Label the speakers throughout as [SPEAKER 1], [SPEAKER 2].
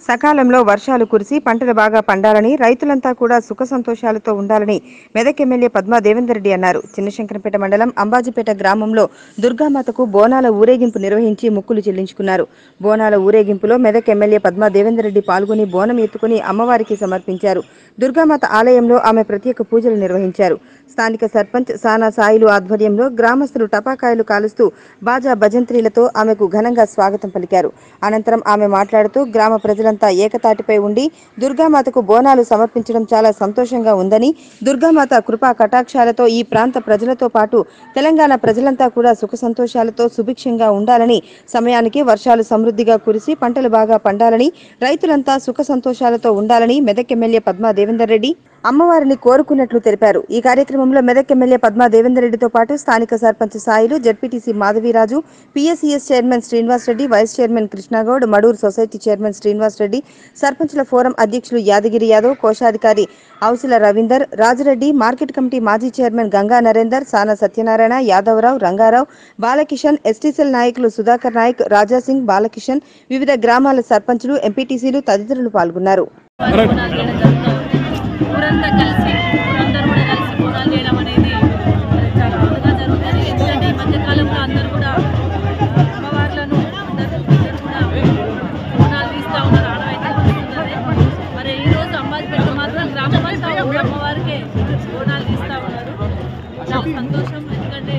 [SPEAKER 1] సకాలంలో వర్షాలు కురిసి పంటలు బాగా పండాలని రైతులంతా కూడా సుఖ సంతోషాలతో ఉండాలని మెదక్ ఎమ్మెల్యే పద్మా దేవేందర్ రెడ్డి అన్నారు చిన్నశంకరంపేట మండలం అంబాజీపేట గ్రామంలో దుర్గామాతకు బోనాల ఊరేగింపు నిర్వహించి ముక్కులు చెల్లించుకున్నారు బోనాల ఊరేగింపులో మెదక్ ఎమ్మెల్యే పద్మా దేవేందర్ రెడ్డి పాల్గొని బోనం ఎత్తుకుని అమ్మవారికి సమర్పించారు దుర్గామాత ఆలయంలో ఆమె ప్రత్యేక పూజలు నిర్వహించారు స్థానిక సర్పంచ్ సానా సాయిలు ఆధ్వర్యంలో గ్రామస్తులు టపాకాయలు కాలుస్తూ బాజా భజంత్రీలతో ఆమెకు ఘనంగా స్వాగతం పలికారు అనంతరం ఆమె మాట్లాడుతూ గ్రామ ప్రజలంతా ఏకతాటిపై ఉండి దుర్గామాతకు బోనాలు సమర్పించడం చాలా సంతోషంగా ఉందని దుర్గామాత కృపా కటాక్షాలతో ఈ ప్రాంత ప్రజలతో పాటు తెలంగాణ ప్రజలంతా కూడా సుఖ సంతోషాలతో సుభిక్షంగా ఉండాలని సమయానికి వర్షాలు సమృద్ధిగా కురిసి పంటలు బాగా పండాలని రైతులంతా సుఖ సంతోషాలతో ఉండాలని మెదక్ ఎమ్మెల్యే పద్మా దేవేందర్ రెడ్డి అమ్మవారిని కోరుకున్నట్లు తెలిపారు ఈ కార్యక్రమంలో మెదక్ ఎమ్మెల్యే పద్మా దేవేందర్ రెడ్డితో పాటు స్థానిక sarpanch Sailu ZPTC Madhaviraju PSES chairman Srinivas Reddy vice chairman Krishnagoud Maduru society chairman Srinivas Reddy సర్పంచుల ఫోరం అధ్యక్షులు యాదగిరి యాదవ్ కోశాధికారి ఔసుల రవీందర్ రాజరెడ్డి మార్కెట్ కమిటీ మాజీ చైర్మన్ గంగా నరేందర్ సానా సత్యనారాయణ యాదవరావు రంగారావు బాలకిషన్ ఎస్టీసీఎల్ నాయకులు సుధాకర్ నాయక్ రాజాసింగ్ బాలకిషన్ వివిధ గ్రామాల సర్పంచులు ఎంపీటీసీలు తదితరులు పాల్గొన్నారు
[SPEAKER 2] బోనాలు చేయడం జరుగుతూ ఉంది ఊరంతా కలిసి ఊరందరూ కూడా కలిసి బోనాలు చేయడం అనేది మరి చాలా అరుదుగా జరుగుతుంది ఎందుకంటే ఈ మధ్యకాలంలో అందరూ కూడా అమ్మవార్లను అందరూ అందరూ కూడా బోనాలు తీస్తూ ఉన్నారు ఆడవైతే వస్తున్నది మరి ఈరోజు అమ్మాయిపేట మాత్రం గ్రామమంతా ఊరు అమ్మవారికే బోనాలు తీస్తూ ఉన్నారు చాలా సంతోషం ఎందుకంటే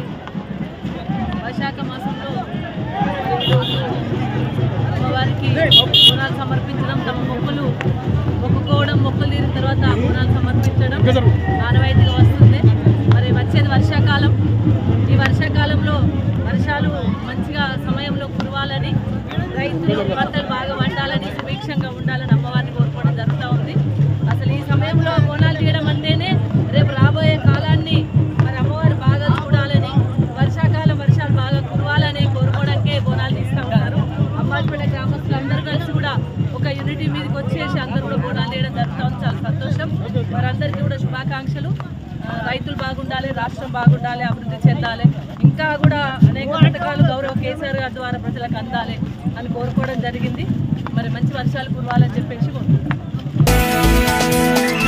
[SPEAKER 2] వైశాఖ మాసంలో మరి ఈరోజు అమ్మవారికి బోనాలు సమర్పించడం తమ మొక్కులు మొక్కుకోవడం మొక్కులు తీరిన తర్వాత బోనాలు సమర్పించడం ఆనవాయితీగా వస్తుంది మరి వచ్చేది వర్షాకాలం ఈ వర్షాకాలంలో వర్షాలు మంచిగా సమయంలో కురవాలని రైతులు పంటలు బాగా వండాలని సుభిక్షంగా ఉండాలని అమ్మవారిని కోరుకోవడం జరుగుతూ ఉంది అసలు ఈ సమయంలో బోనాలు తీయడం అంటేనే రేపు రాబోయే కాలాన్ని మరి అమ్మవారు బాగా చూడాలని వర్షాకాలం వర్షాలు బాగా కురవాలని కోరుకోవడానికే బోనాలు తీస్తూ ఉన్నారు అమ్మాయిపేట గ్రామస్తులు అందరూ కలిసి కూడా ఒక యూనిటీ మీదకి వచ్చేసి అందరూ కూడా బోనాలు చేయడం జరుగుతుంది చాలా సంతోషం వారందరికీ కూడా శుభాకాంక్షలు ఆ, రైతులు బాగుండాలి రాష్ట్రం బాగుండాలి అభివృద్ధి చెందాలి ఇంకా కూడా అనేక పథకాలు గౌరవ కేసీఆర్ గారి ద్వారా ప్రజలకు అందాలి అని కోరుకోవడం జరిగింది మరి మంచి వర్షాలు కురవాలని చెప్పేసి కోరుకుంటున్నాం